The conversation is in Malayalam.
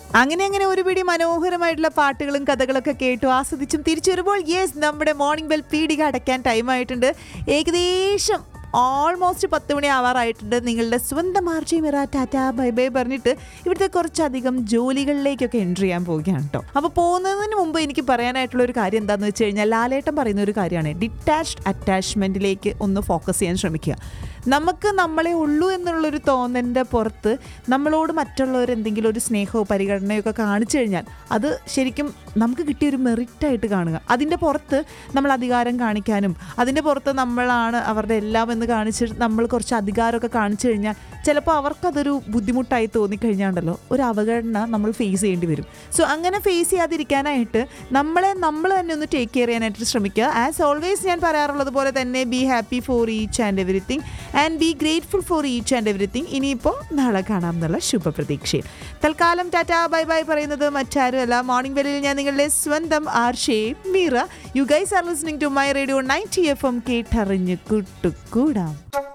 അങ്ങനെ അങ്ങനെ ഒരു പിടി മനോഹരമായിട്ടുള്ള പാട്ടുകളും കഥകളൊക്കെ കേട്ടു ആസ്വദിച്ചും തിരിച്ചു വരുമ്പോൾ യെസ് നമ്മുടെ മോർണിംഗ് ബെൽ പീടിക അടയ്ക്കാൻ ടൈം ആയിട്ടുണ്ട് ഏകദേശം ഓൾമോസ്റ്റ് പത്ത് മണി ആവാറായിട്ടുണ്ട് നിങ്ങളുടെ സ്വന്തം RJ Mira tata bye bye പറഞ്ഞിട്ട് ഇവിടുത്തെ കുറച്ചധികം ജോലികളിലേക്കൊക്കെ എൻട്രി ചെയ്യാൻ പോവുകയാണ് കേട്ടോ അപ്പോൾ പോകുന്നതിന് മുമ്പ് എനിക്ക് പറയാനായിട്ടുള്ള ഒരു കാര്യം എന്താണെന്ന് വെച്ച് കഴിഞ്ഞാൽ ലാലേട്ടൻ പറയുന്ന ഒരു കാര്യമാണ് ഡിറ്റാച്ച്ഡ് അറ്റാച്ച്മെൻറ്റിലേക്ക് ഒന്ന് ഫോക്കസ് ചെയ്യാൻ ശ്രമിക്കുക നമുക്ക് നമ്മളെ ഉള്ളൂ എന്നുള്ളൊരു തോന്നലിൻ്റെ പുറത്ത് നമ്മളോട് മറ്റുള്ളവർ എന്തെങ്കിലും ഒരു സ്നേഹമോ പരിഗണനയോ ഒക്കെ കാണിച്ചു കഴിഞ്ഞാൽ അത് ശരിക്കും നമുക്ക് കിട്ടിയ ഒരു മെറിറ്റായിട്ട് കാണുക അതിൻ്റെ പുറത്ത് നമ്മൾ അധികാരം കാണിക്കാനും അതിൻ്റെ പുറത്ത് നമ്മളാണ് അവരുടെ എല്ലാം എന്ന് കാണിച്ച് നമ്മൾ കുറച്ച് അധികാരമൊക്കെ കാണിച്ചു കഴിഞ്ഞാൽ ചിലപ്പോൾ അവർക്കതൊരു ബുദ്ധിമുട്ടായി തോന്നിക്കഴിഞ്ഞാണ്ടല്ലോ ഒരു അവഗണന നമ്മൾ ഫേസ് ചെയ്യേണ്ടി വരും സോ അങ്ങനെ ഫേസ് ചെയ്യാതിരിക്കാനായിട്ട് നമ്മളെ നമ്മൾ തന്നെ ഒന്ന് ടേക്ക് കെയർ ചെയ്യാനായിട്ട് ശ്രമിക്കുക ആസ് ഓൾവേസ് ഞാൻ പറയാറുള്ളത് പോലെ തന്നെ be happy for each and everything and be grateful for each and everything ഇനിയിപ്പോൾ നാളെ കാണാം എന്നുള്ള ശുഭപ്രതീക്ഷയിൽ തൽക്കാലം ടാറ്റ ബൈ ബൈ പറയുന്നത് മറ്റാരുമല്ല മോർണിംഗ് വെല്ലിൽ ഞാൻ നിങ്ങളുടെ സ്വന്തം RJ Mira you guys are listening to my radio ninety F M കേട്ടറിഞ്ഞ് കൂട്ടുകൂടാം